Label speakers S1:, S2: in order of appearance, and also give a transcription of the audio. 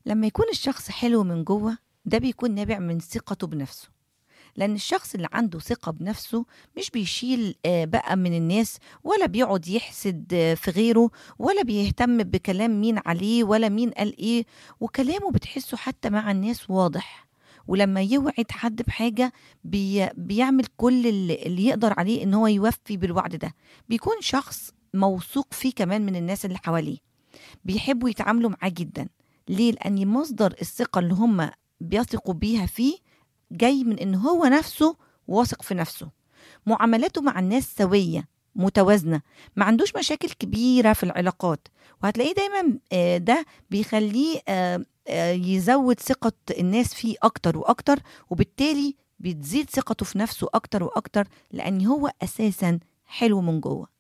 S1: لما يكون الشخص حلو من جوه ده بيكون نابع من ثقته بنفسه لأن الشخص اللي عنده ثقة بنفسه مش بيشيل آه، بقى من الناس ولا بيقعد يحسد آه، في غيره ولا بيهتم بكلام مين عليه ولا مين قال ايه وكلامه بتحسه حتى مع الناس واضح ولما يوعد حد بحاجة بي بيعمل كل اللي اللي يقدر عليه ان هو يوفي بالوعد ده بيكون شخص موثوق فيه كمان من الناس اللي حواليه بيحبوا يتعاملوا معاه جدا ليه لأن مصدر الثقة اللي هم بيثقوا بيها فيه جاي من ان هو نفسه واثق في نفسه معاملاته مع الناس سويه متوازنه ما عندوش مشاكل كبيره في العلاقات وهتلاقيه دايما آه، ده بيخليه آه، آه، يزود ثقه الناس فيه اكتر واكتر وبالتالي بتزيد ثقته في نفسه اكتر واكتر لان هو اساسا حلو من جوه